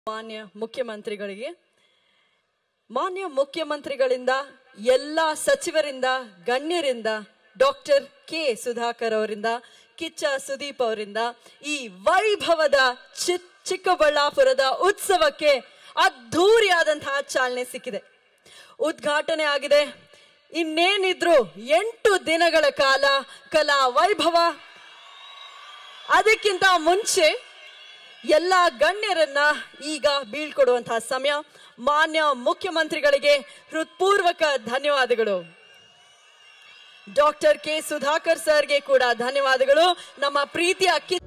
ಮಾನ್ಯ ಮುಖ್ಯಮಂತ್ರಿಗಳಿಗೆ ಮಾನ್ಯ ಮುಖ್ಯಮಂತ್ರಿಗಳಿಂದ ಎಲ್ಲ ಸಚಿವರಿಂದ ಗಣ್ಯರಿಂದ ಡಾಕ್ಟರ್ ಕೆ ಸುಧಾಕರ್ ಅವರಿಂದ ಕಿಚ್ಚ ಸುದೀಪ್ ಅವರಿಂದ ಈ ವೈಭವದ ಚಿ- ಚಿಕ್ಕಬಳ್ಳಾಪುರದ ಉತ್ಸವಕ್ಕೆ ಅದ್ಧೂರಿಯಾದಂತಹ ಚಾಲನೆ ಸಿಕ್ಕಿದೆ ಉದ್ಘಾಟನೆ ಆಗಿದೆ ಇನ್ನೇನಿದ್ರು ಎಂಟು ದಿನಗಳ ಕಾಲ ಕಲಾ ವೈಭವ ಅದಕ್ಕಿಂತ ಮುಂಚೆ ಎಲ್ಲ ಗಣ್ಯರನ್ನ ಈಗ ಬೀಳ್ಕೊಡುವಂತಹ ಸಮಯ ಮಾನ್ಯ ಮುಖ್ಯಮಂತ್ರಿಗಳಿಗೆ ಹೃತ್ಪೂರ್ವಕ ಧನ್ಯವಾದಗಳು ಡಾಕ್ಟರ್ ಕೆ ಸುಧಾಕರ್ ಸರ್ಗೆ ಕೂಡ ಧನ್ಯವಾದಗಳು ನಮ್ಮ ಪ್ರೀತಿಯ ಕಿ